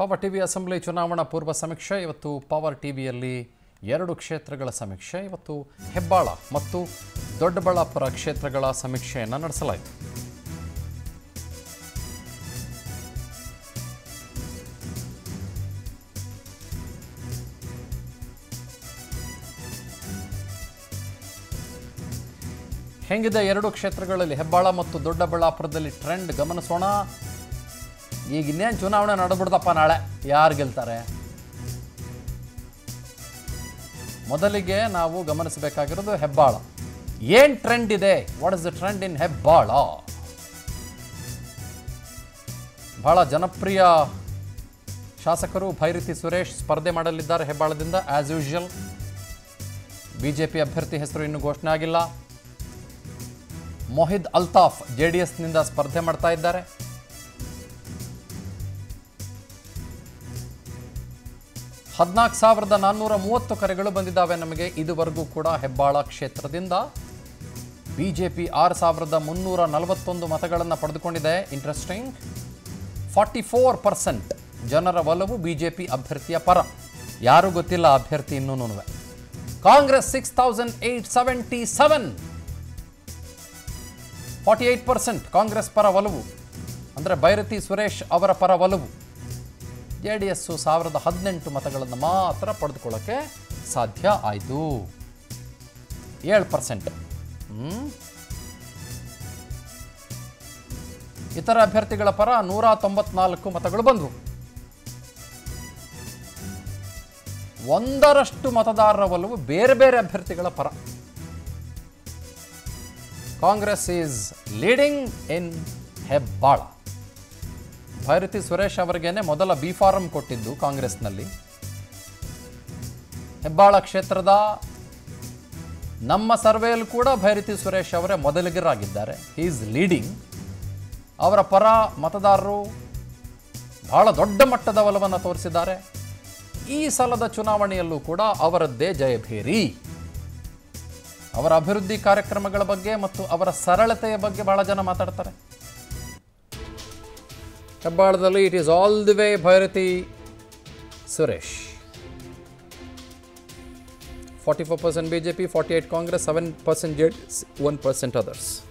power TV assembly ಚುನಾವಣಾ ಪೂರ್ವ ಸಮೀಕ್ಷೆ ಇವತ್ತು ಪವರ್ ಟಿವಿಯಲ್ಲಿ ಎರಡು ಕ್ಷೇತ್ರಗಳ ಸಮೀಕ್ಷೆ ಇವತ್ತು ಹೆಬ್ಬಾಳ ಮತ್ತು ದೊಡ್ಡಬಳ್ಳಾಪುರ ಕ್ಷೇತ್ರಗಳ ಸಮೀಕ್ಷೆಯನ್ನು ನಡೆಸಲಾಯಿತು ಹೆಂಗಿದೆ ಎರಡು ಕ್ಷೇತ್ರಗಳಲ್ಲಿ ಹೆಬ್ಬಾಳ ಮತ್ತು ದೊಡ್ಡಬಳ್ಳಾಪುರದಲ್ಲಿ ಟ್ರೆಂಡ್ ಗಮನಿಸೋಣ ಈಗ ಇನ್ನೇನು ಚುನಾವಣೆ ನಡೆಬಿಡ್ದಪ್ಪ ನಾಳೆ ಯಾರು ಗೆಲ್ತಾರೆ ಮೊದಲಿಗೆ ನಾವು ಗಮನಿಸಬೇಕಾಗಿರೋದು ಹೆಬ್ಬಾಳ ಏನ್ ಟ್ರೆಂಡ್ ಇದೆ what is the trend in Hebbal ಬಹಳ ಜನಪ್ರಿಯ ಶಾಸಕರು ಭೈರತಿ ಸುರೇಶ್ ಸ್ಪರ್ಧೆ ಮಾಡಲಿದ್ದಾರೆ ಹೆಬ್ಬಾಳದಿಂದ ಆಸ್ ಯೂಶುವಲ್ ಬಿಜೆಪಿ ಅಭ್ಯರ್ಥಿ ಹೆಸರು ಇನ್ನೂ ಘೋಷಣೆ ಆಗಿಲ್ಲ ಮೊಹಿದ್ ಅಲ್ತಾಫ್ ಜೆ ಡಿ ಎಸ್ನಿಂದ ಸ್ಪರ್ಧೆ ಮಾಡ್ತಾ ಇದ್ದಾರೆ ಹದಿನಾಲ್ಕು ಸಾವಿರದ ನಾನ್ನೂರ ಮೂವತ್ತು ಕರೆಗಳು ಬಂದಿದ್ದಾವೆ ನಮಗೆ ಇದುವರೆಗೂ ಕೂಡ ಹೆಬ್ಬಾಳ ಕ್ಷೇತ್ರದಿಂದ ಬಿಜೆಪಿ ಆರು ಸಾವಿರದ ಮುನ್ನೂರ ನಲವತ್ತೊಂದು ಮತಗಳನ್ನು ಪಡೆದುಕೊಂಡಿದೆ ಇಂಟ್ರೆಸ್ಟಿಂಗ್ ಫಾರ್ಟಿ ಫೋರ್ ಪರ್ಸೆಂಟ್ ಜನರ ಒಲವು ಬಿಜೆಪಿ ಅಭ್ಯರ್ಥಿಯ ಪರ ಯಾರೂ ಗೊತ್ತಿಲ್ಲ ಅಭ್ಯರ್ಥಿ ಇನ್ನೂ Congress six thousand eight seventy seven forty eight percent Congress ಪರ ಒಲವು ಅಂದರೆ ಭೈರತಿ ಸುರೇಶ್ ಅವರ ಪರ ಒಲವು ಜೆ ಡಿ ಎಸ್ಸು ಸಾವಿರದ ಹದಿನೆಂಟು ಮತಗಳನ್ನು ಮಾತ್ರ ಪಡೆದುಕೊಳ್ಳೋಕ್ಕೆ ಸಾಧ್ಯ ಆಯಿತು ಏಳು ಪರ್ಸೆಂಟ್ ಇತರ ಅಭ್ಯರ್ಥಿಗಳ ಪರ ನೂರ ತೊಂಬತ್ನಾಲ್ಕು ಮತಗಳು ಬಂದವು ಒಂದರಷ್ಟು ಮತದಾರರ ಒಲವು ಬೇರೆ ಬೇರೆ ಅಭ್ಯರ್ಥಿಗಳ ಪರ Congress is leading in Hebbal Byrathi Suresh ಅವರಿಗೇನೆ ಮೊದಲ ಬಿ ಫಾರಂ ಕೊಟ್ಟಿದ್ದು ಕಾಂಗ್ರೆಸ್ನಲ್ಲಿ ಹೆಬ್ಬಾಳ ಕ್ಷೇತ್ರದ ನಮ್ಮ ಸರ್ವೆಯಲ್ಲಿ ಕೂಡ ಭೈರತಿ ಸುರೇಶ್ ಅವರೇ ಮೊದಲಿಗರಾಗಿದ್ದಾರೆ ಈಸ್ ಲೀಡಿಂಗ್ ಅವರ ಪರ ಮತದಾರರು ಬಹಳ ದೊಡ್ಡ ಮಟ್ಟದ ಒಲವನ್ನು ತೋರಿಸಿದ್ದಾರೆ ಈ ಸಲದ ಚುನಾವಣೆಯಲ್ಲೂ ಕೂಡ ಅವರದ್ದೇ ಜಯಭೇರಿ ಅವರ ಅಭಿವೃದ್ಧಿ ಕಾರ್ಯಕ್ರಮಗಳ ಬಗ್ಗೆ ಮತ್ತು ಅವರ ಸರಳತೆಯ ಬಗ್ಗೆ ಬಹಳ ಜನ ಮಾತಾಡ್ತಾರೆ ಹೆಬ್ಬಾಳದಲ್ಲಿ it is all the way Byrathi Suresh forty four percent B J P forty eight Congress seven percent Z one percent others